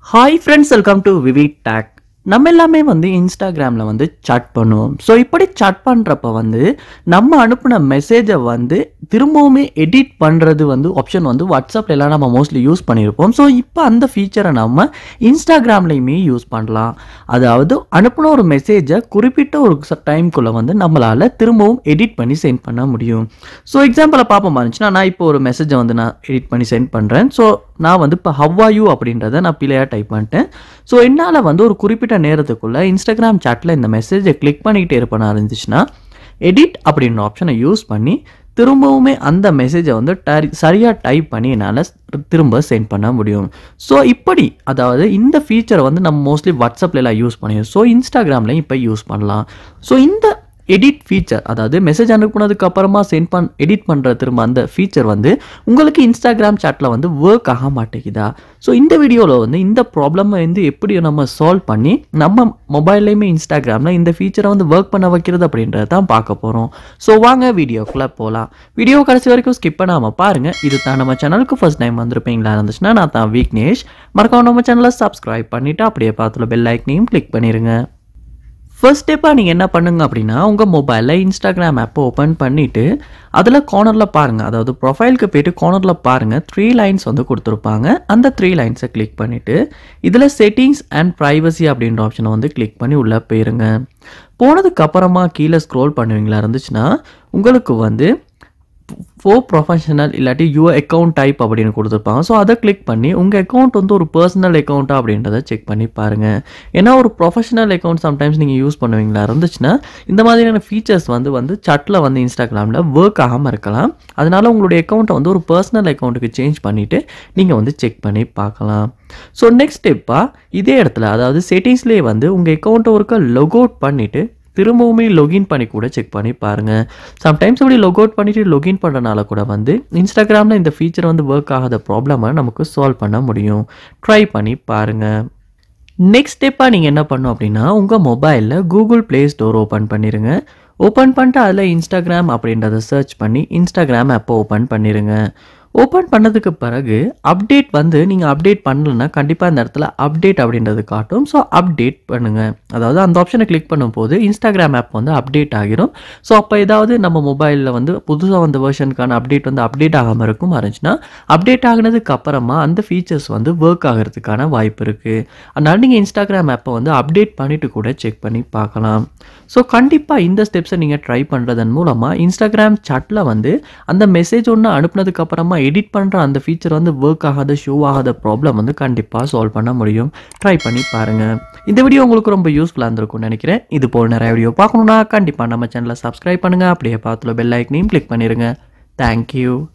hi friends welcome to V V tech நம்ம எல்லாமே வந்து இன்ஸ்டாகிராமில் வந்து சாட் பண்ணுவோம் ஸோ இப்படி சாட் பண்ணுறப்ப வந்து நம்ம அனுப்பின மெசேஜை வந்து திரும்பவுமே எடிட் பண்ணுறது வந்து ஆப்ஷன் வந்து வாட்ஸ்அப்ல எல்லாம் நம்ம மோஸ்ட்லி யூஸ் பண்ணியிருப்போம் ஸோ இப்போ அந்த ஃபீச்சரை நம்ம இன்ஸ்டாகிராம்லேயுமே யூஸ் பண்ணலாம் அதாவது அனுப்பின ஒரு மெசேஜை குறிப்பிட்ட ஒரு டைம்குள்ளே வந்து நம்மளால் திரும்பவும் எடிட் பண்ணி சென்ட் பண்ண முடியும் ஸோ எக்ஸாம்பிளை பார்ப்போம் இருந்துச்சுன்னா நான் இப்போ ஒரு மெசேஜை வந்து நான் எடிட் பண்ணி சென்ட் பண்ணுறேன் ஸோ நான் வந்து இப்போ ஹவ்வா யூ அப்படின்றத நான் பிள்ளையாக டைப் பண்ணிட்டேன் ஸோ என்னால் வந்து ஒரு குறிப்பிட்ட நேரத்துக்குள்ளே இன்ஸ்டாகிராம் சாட்டில் இந்த மெசேஜை கிளிக் பண்ணிக்கிட்டே இருப்பேன் இருந்துச்சுன்னா எடிட் அப்படின்ற ஆப்ஷனை யூஸ் பண்ணி திரும்பவுமே அந்த மெசேஜை வந்து டரி சரியாக டைப் பண்ணி என்னால் திரும்ப சென்ட் பண்ண முடியும் ஸோ இப்படி அதாவது இந்த ஃபீச்சரை வந்து நம்ம மோஸ்ட்லி வாட்ஸ்அப்ல எல்லாம் யூஸ் பண்ணியும் ஸோ இன்ஸ்டாகிராம்லையும் இப்போ யூஸ் பண்ணலாம் ஸோ இந்த எடிட் ஃபீச்சர் அதாவது மெசேஜ் அனுப்புனதுக்கு அப்புறமா சென்ட் பண் எடிட் பண்ணுற திரும்ப அந்த ஃபீச்சர் வந்து உங்களுக்கு இன்ஸ்டாகிராம் சாட்டில் வந்து ஒர்க் ஆக மாட்டேங்குதா ஸோ இந்த வீடியோவில் வந்து இந்த ப்ராப்ளமை வந்து எப்படி நம்ம சால்வ் பண்ணி நம்ம மொபைல்லையுமே இன்ஸ்டாகிராமில் இந்த ஃபீச்சரை வந்து ஒர்க் பண்ண வைக்கிறது அப்படின்றத தான் பார்க்க போகிறோம் ஸோ வாங்க வீடியோக்குள்ளே போகலாம் வீடியோ கடைசி வரைக்கும் ஸ்கிப் பண்ணாமல் பாருங்கள் இது தான் நம்ம சேனலுக்கு ஃபர்ஸ்ட் டைம் வந்திருப்பீங்களா இருந்துச்சுன்னா நான் தான் விக்னேஷ் மறக்காம நம்ம சேனலை சப்ஸ்கிரைப் பண்ணிவிட்டு அப்படியே பார்த்துல பெல் ஐக்கனையும் கிளிக் பண்ணிடுங்க ஃபர்ஸ்ட் ஸ்டெப்பாக நீங்கள் என்ன பண்ணுங்க அப்படின்னா உங்கள் மொபைலில் இன்ஸ்டாகிராம் ஆப்பை ஓப்பன் பண்ணிவிட்டு அதில் கார்னரில் பாருங்கள் அதாவது ப்ரொஃபைலுக்கு போயிட்டு கார்னரில் பாருங்கள் த்ரீ லைன்ஸ் வந்து கொடுத்துருப்பாங்க அந்த த்ரீ லைன்ஸை கிளிக் பண்ணிவிட்டு இதில் செட்டிங்ஸ் அண்ட் ப்ரைவசி அப்படின்ற ஆப்ஷனை வந்து கிளிக் பண்ணி உள்ளே போயிருங்க போனதுக்கு அப்புறமா கீழே ஸ்க்ரோல் பண்ணுவீங்களா இருந்துச்சுன்னா உங்களுக்கு வந்து ஃபோ ப்ரொஃபஷனல் இல்லாட்டி யூ அக்கௌண்ட் டைப் அப்படின்னு கொடுத்துருப்பாங்க ஸோ அதை கிளிக் பண்ணி உங்கள் அக்கௌண்ட் வந்து ஒரு பர்சனல் அக்கௌண்ட்டா அப்படின்றத செக் பண்ணி பாருங்கள் ஏன்னா ஒரு ப்ரொஃபஷனல் அக்கௌண்ட் சம்டைம்ஸ் நீங்கள் யூஸ் பண்ணுவீங்களா இருந்துச்சுன்னா இந்த மாதிரியான ஃபீச்சர்ஸ் வந்து வந்து சட்டில் வந்து இன்ஸ்டாகிராமில் ஒர்க் ஆகாமல் இருக்கலாம் அதனால உங்களுடைய அக்கௌண்ட்டை வந்து ஒரு பர்சனல் அக்கௌண்ட்டுக்கு சேஞ்ச் பண்ணிவிட்டு நீங்கள் வந்து செக் பண்ணி பார்க்கலாம் ஸோ நெக்ஸ்ட் ஸ்டெப்பாக இதே இடத்துல அதாவது செட்டிங்ஸ்லேயே வந்து உங்கள் அக்கௌண்ட்டை ஒருக்கா லொக் அவுட் பண்ணிவிட்டு திரும்பவுமே லொகின் பண்ணி கூட செக் பண்ணி பாருங்கள் சம்டைம்ஸ் இப்படி லொக் அவுட் பண்ணிவிட்டு லொகின் பண்ணுறனால கூட வந்து இன்ஸ்டாகிராமில் இந்த ஃபீச்சர் வந்து ஒர்க் ஆகாத ப்ராப்ளமை நமக்கு சால்வ் பண்ண முடியும் ட்ரை பண்ணி பாருங்கள் நெக்ஸ்ட் ஸ்டெப்பாக நீங்கள் என்ன பண்ணும் அப்படின்னா உங்கள் மொபைலில் கூகுள் ப்ளே ஸ்டோர் ஓப்பன் பண்ணிடுங்க ஓப்பன் பண்ணிட்டு அதில் இன்ஸ்டாகிராம் அப்படின்றத சர்ச் பண்ணி இன்ஸ்டாகிராம் ஆப்பை ஓப்பன் பண்ணிடுங்க ஓப்பன் பண்ணதுக்கு பிறகு அப்டேட் வந்து நீங்கள் அப்டேட் பண்ணலன்னா கண்டிப்பாக இந்த இடத்துல அப்டேட் அப்படின்றது காட்டும் ஸோ அப்டேட் பண்ணுங்கள் அதாவது அந்த ஆப்ஷனை கிளிக் பண்ணும்போது இன்ஸ்டாகிராம் ஆப் வந்து அப்டேட் ஆகிரும் ஸோ அப்போ ஏதாவது நம்ம மொபைலில் வந்து புதுசாக வந்த வெர்ஷனுக்கான அப்டேட் வந்து அப்டேட் ஆகாமல் இருக்கும் இருந்துச்சுன்னா அப்டேட் ஆகினதுக்கு அப்புறமா அந்த ஃபீச்சர்ஸ் வந்து ஒர்க் ஆகிறதுக்கான வாய்ப்பு இருக்குது அதனால் நீங்கள் இன்ஸ்டாகிராம் ஆப்பை வந்து அப்டேட் பண்ணிவிட்டு கூட செக் பண்ணி பார்க்கலாம் ஸோ கண்டிப்பாக இந்த ஸ்டெப்ஸை நீங்கள் ட்ரை பண்ணுறதன் மூலமாக இன்ஸ்டாகிராம் சாட்டில் வந்து அந்த மெசேஜ் ஒன்று அனுப்புனதுக்கு அப்புறமா எடிட் பண்ணுற அந்த ஃபீச்சர் வந்து ஒர்க் ஆகாத ஷோ ஆகாத ப்ராப்ளம் வந்து கண்டிப்பாக சால்வ் பண்ண முடியும் ட்ரை பண்ணி பாருங்கள் இந்த வீடியோ உங்களுக்கு ரொம்ப யூஸ்ஃபுல்லாக இருந்திருக்கும்னு நினைக்கிறேன் இது போல் நிறைய வீடியோ பார்க்கணுன்னா கண்டிப்பாக நம்ம சேனலை சப்ஸ்கிரைப் பண்ணுங்கள் அப்படியே பார்த்துல பெல் ஐக்கனையும் கிளிக் பண்ணிடுங்க தேங்க்யூ